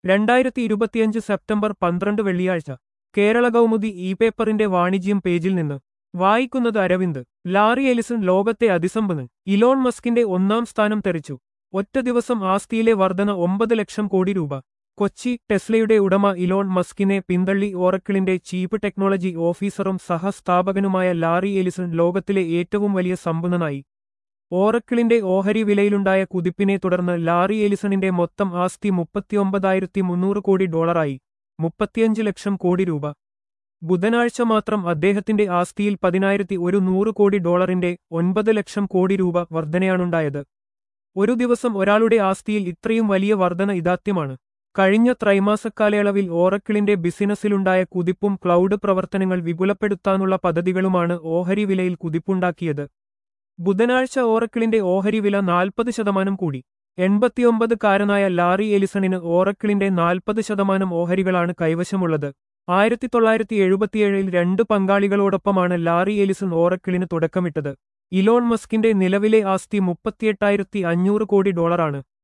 രണ്ടായിരത്തി ഇരുപത്തിയഞ്ച് സെപ്റ്റംബർ പന്ത്രണ്ട് വെള്ളിയാഴ്ച കേരള കൗമുദി ഇ പേപ്പറിന്റെ വാണിജ്യം പേജിൽ നിന്ന് വായിക്കുന്നത് അരവിന്ദ് ലാറി എലിസൺ ലോകത്തെ അതിസമ്പന്നൻ ഇലോൺ മസ്കിന്റെ ഒന്നാം സ്ഥാനം തെറിച്ചു ഒറ്റ ദിവസം ആസ്തിയിലെ വർധന ഒമ്പത് ലക്ഷം കോടി രൂപ കൊച്ചി ടെസ്ലയുടെ ഉടമ ഇലോൺ മസ്കിനെ പിന്തള്ളി ഓറക്കിളിന്റെ ചീഫ് ടെക്നോളജി ഓഫീസറും സഹസ്ഥാപകനുമായ ലാറി എലിസൺ ലോകത്തിലെ ഏറ്റവും വലിയ സമ്പന്നനായി ഓറക്കിളിന്റെ ഓഹരി വിലയിലുണ്ടായ കുതിപ്പിനെ തുടർന്ന് ലാറി എലിസണിന്റെ മൊത്തം ആസ്തി മുപ്പത്തിയൊമ്പതായിരത്തി മുന്നൂറ് കോടി ഡോളറായി മുപ്പത്തിയഞ്ച് ലക്ഷം കോടി രൂപ ബുധനാഴ്ച മാത്രം അദ്ദേഹത്തിന്റെ ആസ്തിയിൽ പതിനായിരത്തി ഒരു നൂറ് കോടി ഡോളറിന്റെ ഒൻപത് ലക്ഷം കോടി രൂപ വർധനയാണുണ്ടായത് ഒരു ദിവസം ഒരാളുടെ ആസ്തിയിൽ ഇത്രയും വലിയ വർധന ഇതാത്യമാണ് കഴിഞ്ഞ ത്രൈമാസക്കാലയളവിൽ ഓറക്കിളിന്റെ ബിസിനസ്സിലുണ്ടായ കുതിപ്പും ക്ലൗഡ് പ്രവർത്തനങ്ങൾ വിപുലപ്പെടുത്താനുള്ള പദ്ധതികളുമാണ് ഓഹരി വിലയിൽ കുതിപ്പുണ്ടാക്കിയത് ബുധനാഴ്ച ഓറക്കിളിന്റെ ഓഹരി വില നാൽപ്പത് ശതമാനം കൂടി എൺപത്തിയൊമ്പത് കാരനായ ലാറി എലിസണിന് ഓറക്കിളിന്റെ നാൽപ്പത് ശതമാനം ഓഹരികളാണ് കൈവശമുള്ളത് ആയിരത്തി തൊള്ളായിരത്തി എഴുപത്തിയേഴിൽ രണ്ട് പങ്കാളികളോടൊപ്പമാണ് ലാറി എലിസൺ ഓറക്കിളിന് തുടക്കമിട്ടത് ഇലോൺ മസ്കിന്റെ നിലവിലെ ആസ്തി മുപ്പത്തിയെട്ടായിരത്തി അഞ്ഞൂറ് കോടി ഡോളറാണ്